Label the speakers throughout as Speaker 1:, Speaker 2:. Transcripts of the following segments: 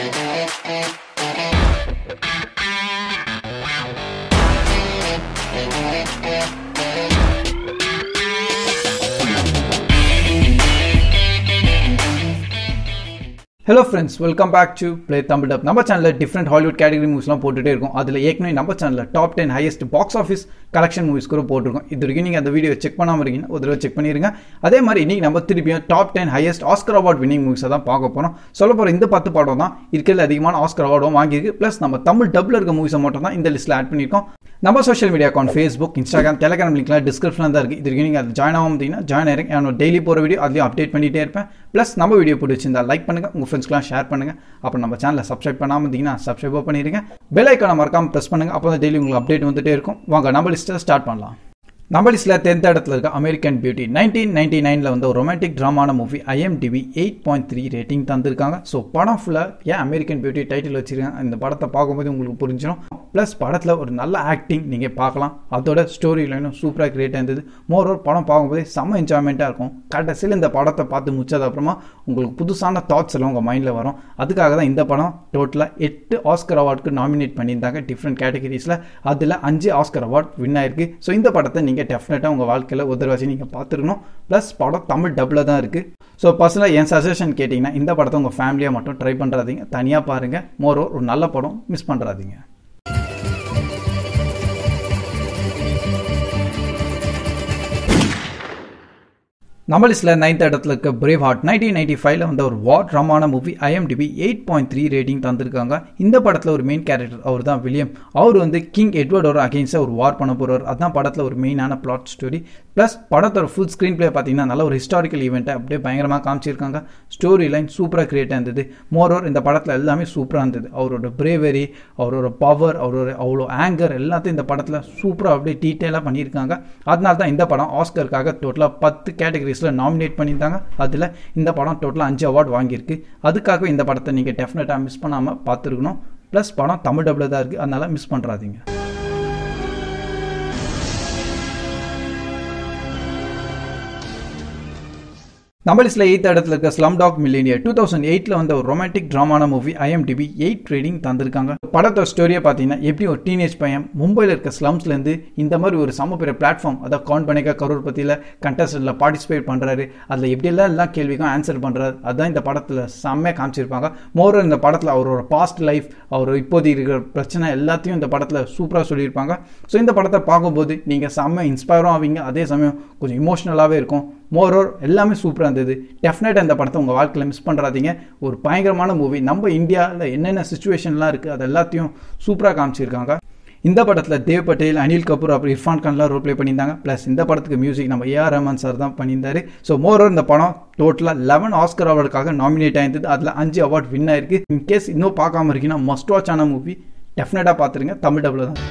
Speaker 1: Hello friends welcome back to play Tamil dub நம்ம சேனலில் different Hollywood category மூவிஸ்லாம் போட்டுட்டே இருக்கும் அதில் ஏற்கனவே நம்ம சேனலில் top ten highest box office collection movies கூட போட்டிருக்கோம் இது வரைக்கும் நீங்கள் அந்த வீடியோ செக் பண்ணாமல் இருக்கீங்கன்னா ஒரு தடவை செக் பண்ணிருங்க அதே மாதிரி இன்றைக்கி நம்ம திருப்பியும் top ten highest Oscar award winning மூவிஸை தான் பார்க்க போகிறோம் சொல்ல போகிற இந்த பத்து படம் தான் இருக்கிறதுல அதிகமான ஆஸ்கர் அவார்டும் வாங்கியிருக்கு ப்ளஸ் நம்ம தமிழ் டப்பில் இருக்க மூவிஸை மட்டும் தான் இந்த லிஸ்ட்டில் ஆட் பண்ணியிருக்கோம் நம்ம social media account Facebook Instagram Telegram லிங்க்லாம் டிஸ்கிரிப்ஷனில் தான் இருக்குது இது வரைக்கும் நீங்கள் அது ஜாயின் ஆகும் அப்படின்னா ஜாயின் ஆயிருங்க என்னோட டெய்லி போகிற வீடியோ அதுலேயும் அப்டேட் பண்ணிகிட்டே இருப்பேன் ப்ளஸ் நம்ம வீடியோ பிடிச்சிருந்தா லைக் பண்ணுங்கள் உங்கள் ஃப்ரெண்ட்ஸ்க்குலாம் ஷேர் பண்ணுங்கள் அப்புறம் நம்ம சேனலை சப்ஸ்கிரைப் பண்ணாமல் இருந்தீங்கன்னா சப்ஸ்கிரைப் பண்ணிடுங்க பெல் ஐக்கானை மறக்காமல் ப்ரெஸ் பண்ணுங்கள் அப்போ தான் டெய்லி உங்களுக்கு அப்டேட் வந்துட்டே இருக்கும் வாங்க நம்ம லிஸ்ட்டை ஸ்டார்ட் பண்ணலாம் நம்ம லிஸ்ட்டில் டென்த் இடத்துல இருக்க அமெரிக்கன் பியூட்டி நைன்டீன் நைன்டி நைனில் வந்து ஒரு ரொமான்டிக் ட்ராமான movie IMDb eight point three rating தந்திருக்காங்க ஸோ படம் ஃபுல்லாக ஏன் அமெரிக்கன் பியூட்டி டைட்டில் வச்சிருக்காங்க இந்த படத்தை பார்க்கும்போது உங்களுக்கு புரிஞ்சிடும் ப்ளஸ் படத்தில் ஒரு நல்ல ஆக்டிங் நீங்கள் பார்க்கலாம் அதோட ஸ்டோரி லைனும் சூப்பராக கிரியேட் இருந்தது மோர் ஒரு படம் பார்க்கும்போதே செம்ம என்ஜாய்மெண்ட்டாக இருக்கும் கடைசியில் இந்த படத்தை பார்த்து முடிச்சது அப்புறமா உங்களுக்கு புதுசான தாட்ஸ் எல்லாம் உங்கள் மைண்டில் வரும் அதுக்காக தான் இந்த படம் டோட்டலாக எட்டு ஆஸ்கர் அவார்டுக்கு நாமினேட் பண்ணியிருந்தாங்க டிஃப்ரெண்ட் கேட்டகரிஸில் அதில் அஞ்சு ஆஸ்கர் அவார்ட் வின் ஆயிருக்கு ஸோ இந்த படத்தை நீங்கள் டெஃபினட்டாக உங்கள் வாழ்க்கையில் ஒரு தடவை நீங்கள் பார்த்துருக்கணும் ப்ளஸ் படம் தமிழ் டப்பில் தான் இருக்குது ஸோ பர்சனலாக என் சஜஷன் கேட்டிங்கன்னா இந்த படத்தை உங்கள் ஃபேமிலியாக மட்டும் ட்ரை பண்ணுறாதீங்க தனியாக பாருங்கள் மோரோ ஒரு நல்ல படம் மிஸ் பண்ணுறாதீங்க நம்ம லிஸ்ட்டில் நைன்த் இடத்துல இருக்க பிரேவ் ஹார்ட் நைன்டீன் நைன்டி ஃபைவ்ல வந்து ஒரு வார் ட்ராமான movie IMDb eight point three rating தந்திருக்காங்க இந்த படத்தில் ஒரு மெயின் கேரக்டர் அவர் தான் வில்லியம் அவர் வந்து கிங் எட்வர்டோட அகேன்ஸ்டாக ஒரு வார் பண்ண போகிறார் அதுதான் படத்தில் ஒரு மெயினான பிளாட் ஸ்டோரி ப்ளஸ் படத்தோட ஃபுல் ஸ்க்ரீன் பிளே பார்த்தீங்கன்னா நல்ல ஒரு ஹிஸ்டாரிக்கல் ஈவெண்ட்டை அப்படியே பயங்கரமாக காமிச்சிருக்காங்க ஸ்டோரி லைன் சூப்பராக கிரியேட் இருந்தது மோரோர் இந்த படத்தில் எல்லாமே சூப்பராக இருந்தது அவரோட பிரேவரி அவரோட பவர் அவரோட அவ்வளோ ஆங்கர் எல்லாத்தையும் இந்த படத்தில் சூப்பராக அப்படியே டீட்டெயிலாக பண்ணியிருக்காங்க அதனால தான் இந்த படம் ஆஸ்கருக்காக டோட்டலாக பத்து கேட்டகரி கேட்டகரிஸில் நாமினேட் பண்ணியிருந்தாங்க அதில் இந்த படம் டோட்டலாக அஞ்சு அவார்டு வாங்கியிருக்கு அதுக்காகவே இந்த படத்தை நீங்கள் டெஃபினட்டாக மிஸ் பண்ணாமல் பார்த்துருக்கணும் ப்ளஸ் படம் தமிழ் டபுள் தான் இருக்குது அதனால் மிஸ் பண்ணுறாதீங்க நம்ம லிஸ்ட்டில் எயித் இடத்துல இருக்க Slumdog Millionaire two thousand எயிட்டில் வந்து ஒரு ரொமான்டிக் ட்ராமான மூவி ஐஎம்டிபி எயிட் ரேட்டிங் தந்திருக்காங்க படத்தோட ஸ்டோரியை பார்த்தீங்கன்னா எப்படி ஒரு டீனேஜ் பையன் மும்பையில் இருக்க ஸ்லம்ஸ்லேருந்து இந்த மாதிரி ஒரு சம பெரிய பிளாட்ஃபார்ம் அதாவது கவுண்ட் பண்ணிக்க கரூர் பற்றியில் கண்டஸ்டில் பார்ட்டிசிபேட் பண்ணுறாரு அதில் எப்படியெல்லாம் எல்லா கேள்விக்கும் ஆன்சர் பண்ணுறாரு அதுதான் இந்த படத்தில் செம்மையாக காமிச்சிருப்பாங்க மோர் இந்த படத்தில் அவரோட பாஸ்ட் லைஃப் அவர் இப்போதைக்கு இருக்கிற பிரச்சனை எல்லாத்தையும் இந்த படத்தில் சூப்பராக சொல்லியிருப்பாங்க ஸோ இந்த படத்தை பார்க்கும்போது நீங்கள் செம்ம இன்ஸ்பயரும் ஆவீங்க அதே சமயம் கொஞ்சம் இமோஷ்னலாகவே இருக்கும் மோரோர் எல்லாமே சூப்பராக இருந்தது டெஃபினட்டாக இந்த படத்தை உங்கள் வாழ்க்கையில் மிஸ் பண்ணுறாதீங்க ஒரு பயங்கரமான மூவி நம்ம இந்தியாவில் என்னென்ன சுச்சுவேஷன்லாம் இருக்குது அது எல்லாத்தையும் சூப்பராக காமிச்சிருக்காங்க இந்த படத்தில் தேவ் பட்டேல் அனில் கபூர் அப்புறம் இர்ஃபான் கான்லாம் ரோல் ப்ளே பண்ணியிருந்தாங்க ப்ளஸ் இந்த படத்துக்கு மியூசிக் நம்ம ஏஆர் ரஹ்மான் சார் தான் பண்ணியிருந்தாரு ஸோ மோரோர் இந்த படம் டோட்டலாக லெவன் ஆஸ்கர் அவார்டுக்காக நாமினேட் ஆயிருந்தது அதில் அஞ்சு அவார்ட் வின் ஆயிருக்கு இன் கேஸ் இன்னும் பார்க்காம இருக்கீங்கன்னா மஸ்ட் வாட்ச் ஆன மூவி டெஃபினட்டாக பார்த்துருங்க தமிழ் டபுள் தான்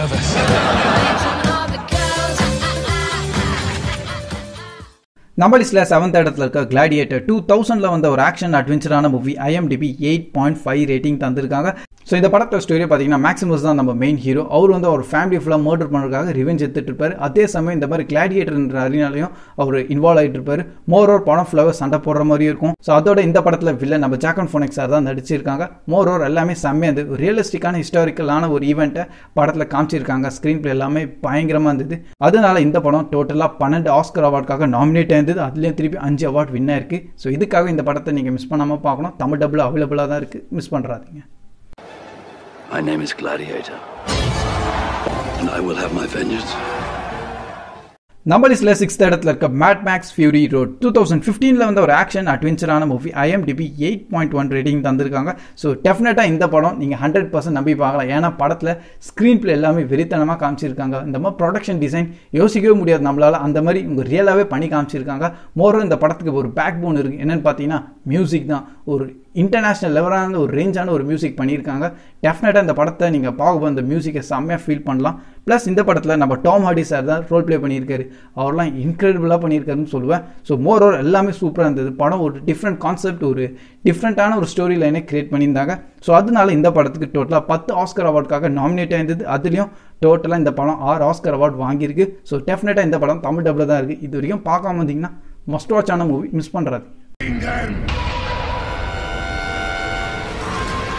Speaker 1: நம்ம லிஸ்ட்டில் செவன்த் இடத்துல இருக்க கிளாடியேட்டர் டூ தௌசண்டில் வந்த ஒரு ஆக்ஷன் அட்வென்ச்சரான movie IMDb eight point five rating தந்திருக்காங்க ஸோ இந்த படத்தோட ஸ்டோரி பார்த்தீங்கன்னா மேக்ஸிமஸ் தான் நம்ம மெயின் ஹீரோ அவர் வந்து அவர் ஃபேமிலி ஃபுல்லாக மர்டர் பண்ணுறதுக்காக ரிவெஞ்ச் எடுத்துட்டு இருப்பார் அதே சமயம் இந்த மாதிரி கிளாடியேட்டர்ன்ற அறிஞாலையும் அவர் இன்வால்வ் ஆகிட்டு இருப்பார் மோர் ஓர் படம் ஃபுல்லாக சண்டை போடுற மாதிரி இருக்கும் ஸோ அதோட இந்த படத்தில் வில்ல நம்ம ஜாக்கன் ஃபோனிக் சார் தான் நடிச்சிருக்காங்க மோர் ஓர் எல்லாமே செம்மையாக இருந்தது ரியலிஸ்டிக்கான ஹிஸ்டாரிக்கலான ஒரு ஈவெண்ட்டை படத்தில் காமிச்சிருக்காங்க ஸ்க்ரீன் பிளே எல்லாமே பயங்கரமாக இருந்தது அதனால இந்த படம் டோட்டலாக பன்னெண்டு ஆஸ்கர் அவார்டுக்காக நாமினேட் ஆயிருந்தது அதுலேயும் திருப்பி அஞ்சு அவார்ட் வின் ஆயிருக்கு ஸோ இதுக்காக இந்த படத்தை நீங்கள் மிஸ் பண்ணாமல் பார்க்கணும் தமிழ் டபுள் அவைலபிளாக தான் இருக்குது மிஸ் பண்ணுறாதீங்க
Speaker 2: My name is Gladiator. And I will have my vengeance.
Speaker 1: நம்ம லிஸ்ட்டில் சிக்ஸ்த் இடத்துல இருக்க Mad Max Fury Road two thousand ஃபிஃப்டீனில் வந்து ஒரு ஆக்ஷன் அட்வென்ச்சரான movie IMDb eight point one rating தந்திருக்காங்க ஸோ டெஃபினட்டாக இந்த படம் நீங்கள் ஹண்ட்ரட் பர்சன்ட் நம்பி பார்க்கலாம் ஏன்னா படத்தில் ஸ்க்ரீன் பிளே எல்லாமே வெறித்தனமாக காமிச்சிருக்காங்க இந்த மாதிரி ப்ரொடக்ஷன் டிசைன் யோசிக்கவே முடியாது நம்மளால் அந்த மாதிரி உங்கள் ரியலாகவே பண்ணி காமிச்சிருக்காங்க மோரும் இந்த படத்துக்கு ஒரு பேக் போன் இருக்குது என்னென்னு பார்த்தீங்கன்னா மியூசிக் தான் ஒரு இன்டர்நேஷ்னல் லெவலான ஒரு ரேஞ்சான ஒரு மியூசிக் பண்ணியிருக்காங்க டெஃபினட்டாக இந்த படத்தை நீங்கள் பார்க்கும்போது அந்த மியூசிக்கை செம்மையாக ஃபீல் பண்ணலாம் ப்ளஸ் இந்த படத்தில் நம்ம டாம் ஹார்டி சார் தான் ரோல் ப்ளே பண்ணியிருக்காரு அவர்லாம் இன்க்ரெடிபிளாக பண்ணியிருக்காருன்னு சொல்லுவேன் ஸோ மோர் ஓவர் எல்லாமே சூப்பராக இருந்தது படம் ஒரு டிஃப்ரெண்ட் கான்செப்ட் ஒரு டிஃப்ரெண்ட்டான ஒரு ஸ்டோரி லைனை கிரியேட் பண்ணியிருந்தாங்க ஸோ அதனால இந்த படத்துக்கு டோட்டலாக பத்து ஆஸ்கர் அவார்டுக்காக நாமினேட் ஆயிருந்தது அதுலேயும் டோட்டலாக இந்த படம் ஆறு ஆஸ்கர் அவார்டு வாங்கியிருக்கு ஸோ டெஃபினட்டாக இந்த படம் தமிழ் டபுள் தான் இருக்குது இது வரைக்கும் பார்க்காம வந்தீங்கன்னா மஸ்ட் வாட்ச் ஆன மூவி மிஸ் பண்ணுறாது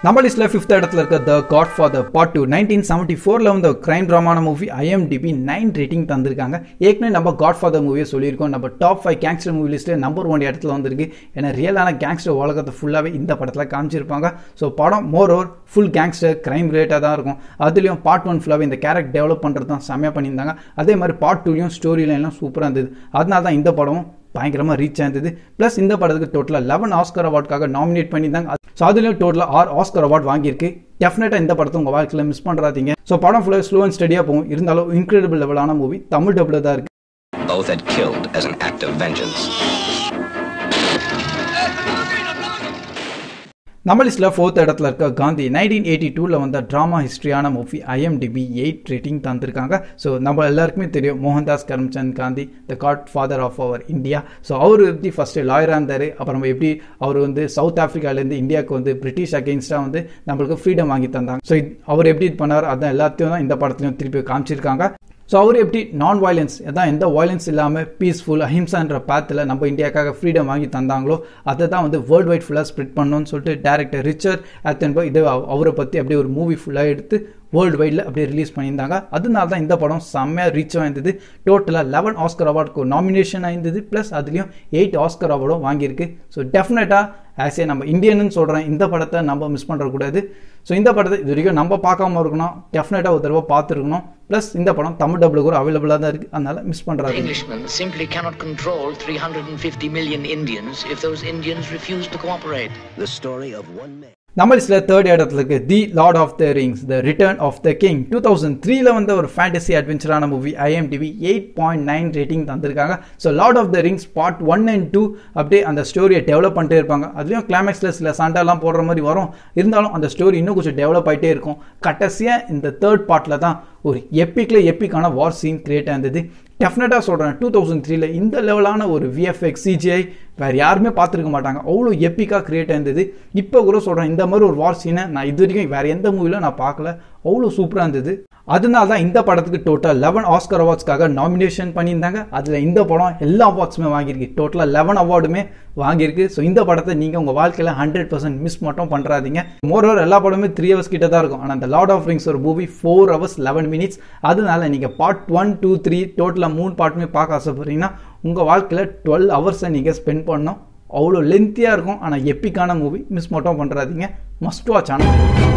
Speaker 1: நம்ம லிஸ்ட்ல ஃபிஃப்த் இடத்துல இருக்க the Godfather part two nineteen seventy ஃபோரில் வந்து கிரைம் ட்ராமான மூவி ஐஎம்டிபி நைன் ரேட்டிங் தந்திருக்காங்க ஏற்கனவே நம்ம காட் ஃபாதர் மூவியை சொல்லியிருக்கோம் நம்ம டாப் ஃபைவ் கேங்ஸ்டர் மூவி லிஸ்ட்டில் நம்பர் ஒன் இடத்துல வந்திருக்கு ஏன்னா ரியலான கேங்ஸ்டர் உலகத்தை ஃபுல்லாகவே இந்த படத்தில் காமிச்சிருப்பாங்க ஸோ படம் moreover full gangster crime ரிலேட்டாக தான் இருக்கும் அதுலேயும் பார்ட் ஒன் ஃபுல்லாகவே இந்த கேரக்டர் டெவலப் பண்ணுறது தான் செம்மையாக பண்ணியிருந்தாங்க அதே மாதிரி பார்ட் டூலையும் ஸ்டோரி லைன்லாம் சூப்பராக இருந்தது அதனால தான் இந்த படம் பயங்கரமாக ரீச் ஆயிருந்தது ப்ளஸ் இந்த படத்துக்கு டோட்டலாக லெவன் ஆஸ்கர் அவார்டுக்காக நாமினேட் பண்ணியிருந்தாங்க ஸோ அதுலேயும் டோட்டலாக ஆறு ஆஸ்கர் அவார்ட் வாங்கியிருக்கு டெஃபினட்டாக இந்த படத்தை உங்கள் வாழ்க்கையில் மிஸ் பண்ணுறாதீங்க ஸோ படம் ஃபுல்லாக ஸ்லோ அண்ட் ஸ்டடியாக போகும் இருந்தாலும் இன்க்ரெடிபிள் லெவலான மூவி தமிழ் டபுள் தான் இருக்குது
Speaker 3: Both had killed as an act of vengeance.
Speaker 1: நம்ம லிஸ்ட்டில் ஃபோர்த் இடத்துல இருக்க காந்தி நைன்டீன் எயிட்டி டூவில் வந்த ட்ராமா ஹிஸ்ட்ரியான மூவி ஐஎம்டிபி எயிட் ரேட்டிங் தந்திருக்காங்க ஸோ நம்ம எல்லாருக்குமே தெரியும் Mohandas Karamchand Gandhi the Godfather of our India so அவர் எப்படி ஃபஸ்ட்டு லாயராக இருந்தார் அப்புறம் எப்படி அவர் வந்து சவுத் ஆஃப்ரிக்காலேருந்து இந்தியாவுக்கு வந்து பிரிட்டிஷ் அகெயின்ஸ்டாக வந்து நம்மளுக்கு ஃப்ரீடம் வாங்கி தந்தாங்க ஸோ அவர் எப்படி இது பண்ணார் அதான் எல்லாத்தையும் தான் இந்த படத்துலையும் திருப்பி காமிச்சிருக்காங்க ஸோ அவர் எப்படி நான் வயலன்ஸ் அதான் எந்த வயலன்ஸ் இல்லாமல் பீஸ்ஃபுல் அஹிம்சான்ற பாத்தில் நம்ம இந்தியாக்காக ஃப்ரீடம் வாங்கி தந்தாங்களோ அதை தான் வந்து வேர்ல்டு வைட் ஃபுல்லாக ஸ்ப்ரெட் பண்ணணும்னு சொல்லிட்டு டேரக்டர் ரிச்சர் அத்தன்போ இது அவரை பற்றி அப்படியே ஒரு மூவி ஃபுல்லாக எடுத்து வேர்ல்டு வைடில் அப்படியே ரிலீஸ் பண்ணியிருந்தாங்க அதனால தான் இந்த படம் செம்மையாக ரீச் ஆயிருந்தது டோட்டலாக லெவன் ஆஸ்கர் அவார்டுக்கு நாமினேஷன் ஆயிருந்தது ப்ளஸ் அதுலேயும் எயிட் ஆஸ்கர் அவார்டும் வாங்கியிருக்கு ஸோ டெஃபினட்டாக ஆஸ் ஏ நம்ம இந்தியன்னு சொல்கிறேன் இந்த படத்தை நம்ம மிஸ் பண்ணுறக்கூடாது ஸோ இந்த படத்தை இது வரைக்கும் நம்ம பார்க்காம இருக்கணும் டெஃபினட்டாக ஒரு தடவை பார்த்துருக்கணும் ப்ளஸ் இந்த படம் தமிழ் டபுள் கூட அவைலபிளாக தான் இருக்குது அதனால மிஸ் பண்ணுறாரு
Speaker 4: Englishmen simply cannot control 350 million Indians if those Indians refuse to cooperate.
Speaker 3: The story of one man.
Speaker 1: நம்ம லிஸ்ட்டில் தேர்ட் இடத்துல இருக்கு the lord of the rings the return of the king two thousand த்ரீல வந்த ஒரு fantasy அட்வென்ச்சரான movie IMDb eight point nine rating தந்திருக்காங்க so lord of the rings part one and two அப்படியே அந்த ஸ்டோரியை டெவலப் பண்ணிட்டே இருப்பாங்க அதுலேயும் கிளைமேக்ஸில் சில சண்டைலாம் போடுற மாதிரி வரும் இருந்தாலும் அந்த ஸ்டோரி இன்னும் கொஞ்சம் டெவலப் ஆகிட்டே இருக்கும் கடைசியாக இந்த தேர்ட் பார்ட்டில் தான் ஒரு எப்பிக்கில் எப்பிக்கான வார் சீன் கிரியேட் ஆயிருந்தது டெஃபினட்டாக சொல்கிறேன் டூ தௌசண்ட் த்ரீல இந்த லெவலான ஒரு விஎஃப்எக்ஸ் சிஜிஐ வேறு யாருமே பார்த்துருக்க மாட்டாங்க அவ்வளோ எப்பிக்காக கிரியேட் ஆயிருந்தது இப்போ கூட சொல்கிறேன் இந்த மாதிரி ஒரு வார் சீனை நான் இது வரைக்கும் வேறு எந்த மூவிலும் நான் பார்க்கல அவ்வளோ சூப்பராக இருந்தது அதனால தான் இந்த படத்துக்கு டோட்டல் லெவன் ஆஸ்கர் அவார்ட்ஸ்க்காக நாமினேஷன் பண்ணியிருந்தாங்க அதில் இந்த படம் எல்லா அவார்ட்ஸுமே வாங்கியிருக்கு டோட்டலாக லெவன் அவார்டுமே வாங்கியிருக்கு ஸோ இந்த படத்தை நீங்கள் உங்கள் வாழ்க்கையில் ஹண்ட்ரட் பர்சன்ட் மிஸ் மட்டும் பண்ணுறாதீங்க மோர் ஓவர் எல்லா படமே த்ரீ ஹவர்ஸ் கிட்ட தான் இருக்கும் ஆனால் அந்த லார்ட் ஆஃப் ரிங்ஸ் ஒரு movie four hours eleven minutes அதனால நீங்கள் பார்ட் ஒன் டூ த்ரீ டோட்டலாக மூணு பார்ட்டுமே பார்க்க ஆசைப்படுறீங்கன்னா உங்கள் வாழ்க்கையில் டுவெல் ஹவர்ஸை நீங்கள் ஸ்பெண்ட் பண்ணணும் அவ்வளோ லென்த்தியாக இருக்கும் ஆனால் எப்பிக்கான மூவி மிஸ் மட்டும் பண்ணுறாதீங்க மஸ்ட் வாட்ச் ஆனால்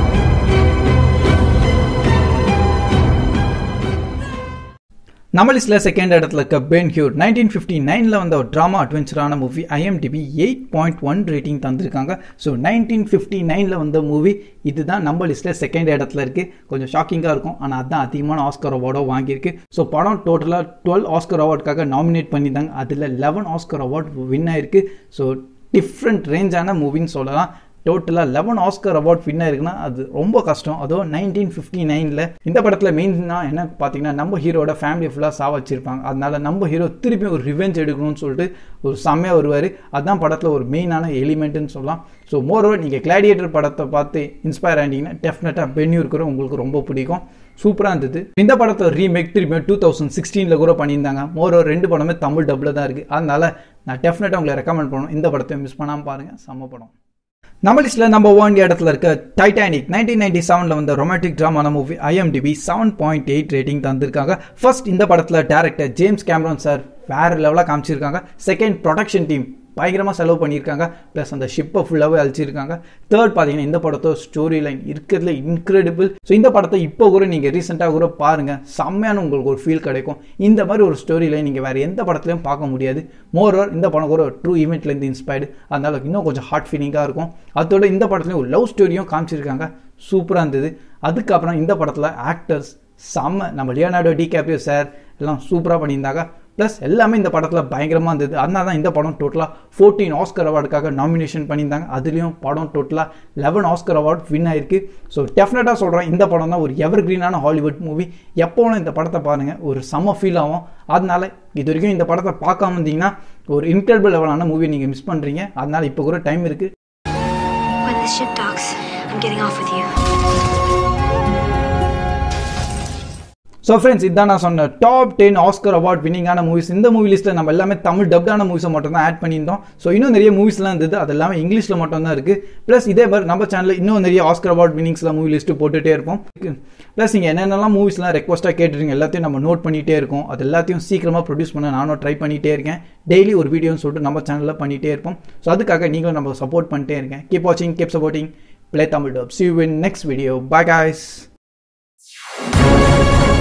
Speaker 1: நம்ம லிஸ்ட்டில் செகண்ட் இடத்துல இருக்க பென் ஹியூர் நைன்டீன் ஃபிஃப்டி நைனில் வந்த ஒரு ட்ராமா அட்வென்ச்சரான movie IMDb eight point one rating தந்திருக்காங்க ஸோ நைன்டீன் ஃபிஃப்டி நைனில் வந்த மூவி இதுதான் நம்ம லிஸ்ட்டில் செகண்ட் இடத்துல இருக்குது கொஞ்சம் ஷாக்கிங்காக இருக்கும் ஆனால் அதுதான் அதிகமான ஆஸ்கர் அவார்டோ வாங்கியிருக்கு ஸோ படம் டோட்டலாக டுவெல் ஆஸ்கர் அவார்டுக்காக நாமினேட் பண்ணியிருந்தாங்க அதில் லெவன் ஆஸ்கர் அவார்ட் வின் ஆயிருக்கு ஸோ டிஃப்ரெண்ட் ரேஞ்சான மூவின்னு சொல்லலாம் டோட்டலாக லெவன் ஆஸ்கர் அவார்ட் வின் ஆயிருக்குன்னா அது ரொம்ப கஷ்டம் அதுவும் நைன்டீன் ஃபிஃப்டி நைனில் இந்த படத்தில் மெயின்னா என்ன பார்த்தீங்கன்னா நம்ம ஹீரோட ஃபேமிலி ஃபுல்லாக சா வச்சிருப்பாங்க அதனால நம்ம ஹீரோ திருப்பி ஒரு ரிவெஞ்ச் எடுக்கணும்னு சொல்லிட்டு ஒரு செம்மையாக வருவார் அதுதான் படத்தில் ஒரு மெயினான எலிமெண்ட்டுன்னு சொல்லலாம் ஸோ மோரோவர் நீங்கள் கிளாடியேட்டர் படத்தை பார்த்து இன்ஸ்பயர் ஆகிட்டீங்கன்னா டெஃபினட்டாக பென்யூர் கூட உங்களுக்கு ரொம்ப பிடிக்கும் சூப்பராக இருந்தது இந்த படத்தை ரீமேக் திரும்பி டூ தௌசண்ட் சிக்ஸ்டீனில் கூட பண்ணியிருந்தாங்க மோர் ரெண்டு படமே தமிழ் டப்பில் தான் இருக்குது அதனால நான் டெஃபினட்டாக உங்களை ரெக்கமெண்ட் பண்ணுவோம் இந்த படத்தை மிஸ் பண்ணாமல் பாருங்கள் செம்ம படம் நம்ம லிஸ்ட்டில் நம்ம ஒன் இடத்துல இருக்க டைட்டானிக் நைன்டீன் நைன்டி செவனில் வந்த ரொமான்டிக் ட்ராமான movie IMDb seven point eight rating தந்திருக்காங்க ஃபர்ஸ்ட் இந்த படத்தில் டேரக்டர் ஜேம்ஸ் கேமரான் சார் வேறு லெவலாக காமிச்சிருக்காங்க செகண்ட் ப்ரொடக்ஷன் டீம் பயங்கரமாக செலவு பண்ணியிருக்காங்க ப்ளஸ் அந்த ஷிப்பை ஃபுல்லாகவே அழிச்சிருக்காங்க தேர்ட் பார்த்தீங்கன்னா இந்த படத்தோட ஸ்டோரி லைன் இருக்கிறதுல இன்க்ரெடிபிள் ஸோ இந்த படத்தை இப்போ கூட நீங்கள் ரீசெண்டாக கூட பாருங்கள் செம்மையான உங்களுக்கு ஒரு ஃபீல் கிடைக்கும் இந்த மாதிரி ஒரு ஸ்டோரி லைன் நீங்கள் வேறு எந்த படத்துலையும் பார்க்க முடியாது மோர் ஓவர் இந்த படம் கூட ஒரு ட்ரூ ஈவெண்ட்லேருந்து இன்ஸ்பயர்டு அதனால இன்னும் கொஞ்சம் ஹார்ட் ஃபீலிங்காக இருக்கும் அதோட இந்த படத்துலையும் ஒரு லவ் ஸ்டோரியும் காமிச்சிருக்காங்க சூப்பராக இருந்தது அதுக்கப்புறம் இந்த படத்தில் ஆக்டர்ஸ் செம்ம நம்ம லியோனார்டோ டி கேப்ரியோ சார் எல்லாம் சூப்பராக பண்ணியிருந்தாங்க ப்ளஸ் எல்லாமே இந்த படத்தில் பயங்கரமாக இருந்தது அதனால தான் இந்த படம் டோட்டலாக ஃபோர்டீன் ஆஸ்கர் அவார்டுக்காக நாமினேஷன் பண்ணியிருந்தாங்க அதுலேயும் படம் டோட்டலாக லெவன் ஆஸ்கர் அவார்ட் வின் ஆயிருக்கு ஸோ டெஃபினட்டாக சொல்கிறேன் இந்த படம் தான் ஒரு எவர் கிரீனான ஹாலிவுட் மூவி எப்போவும் இந்த படத்தை பாருங்கள் ஒரு செம்ம ஃபீல் ஆகும் அதனால இது வரைக்கும் இந்த படத்தை பார்க்காம இருந்தீங்கன்னா ஒரு இன்க்ரெடிபிள் லெவலான மூவி நீங்கள் மிஸ் பண்ணுறீங்க அதனால இப்போ கூட டைம் இருக்குது
Speaker 5: When the ship docks, I'm getting off with you.
Speaker 1: So friends இதான் நான் சொன்ன டாப் டென் ஆஸ்கர் அவார்ட் வின்னிங்கான மூவிஸ் இந்த மூவி லிஸ்ட்டில் நம்ம எல்லாமே தமிழ் டப்டான மூவிஸை மட்டும் தான் ஆட் பண்ணியிருந்தோம் ஸோ இன்னும் நிறைய மூவிஸ்லாம் இருந்தது அது எல்லாமே இங்கிலீஷில் மட்டும் தான் இருக்குது ப்ளஸ் இதே மாதிரி நம்ம சேனலில் இன்னும் நிறைய ஆஸ்கர் அவார்ட் வின்னிங்ஸ்லாம் மூவி லிஸ்ட்டு போட்டுகிட்டே இருப்போம் ப்ளஸ் நீங்கள் என்னென்னலாம் மூவிஸ்லாம் ரெக்வஸ்ட்டாக கேட்டுருங்க எல்லாத்தையும் நம்ம நோட் பண்ணிகிட்டே இருக்கோம் அது எல்லாத்தையும் சீக்கிரமாக ப்ரொடியூஸ் பண்ண நானும் ட்ரை பண்ணிகிட்டே இருக்கேன் டெய்லி ஒரு வீடியோன்னு சொல்லிட்டு நம்ம சேனலில் பண்ணிகிட்டே இருப்போம் ஸோ அதுக்காக நீங்களும் நம்ம சப்போர்ட் பண்ணிட்டே இருக்கேன் கீப் வாட்சிங் keep supporting play Tamil dub see you in next video bye guys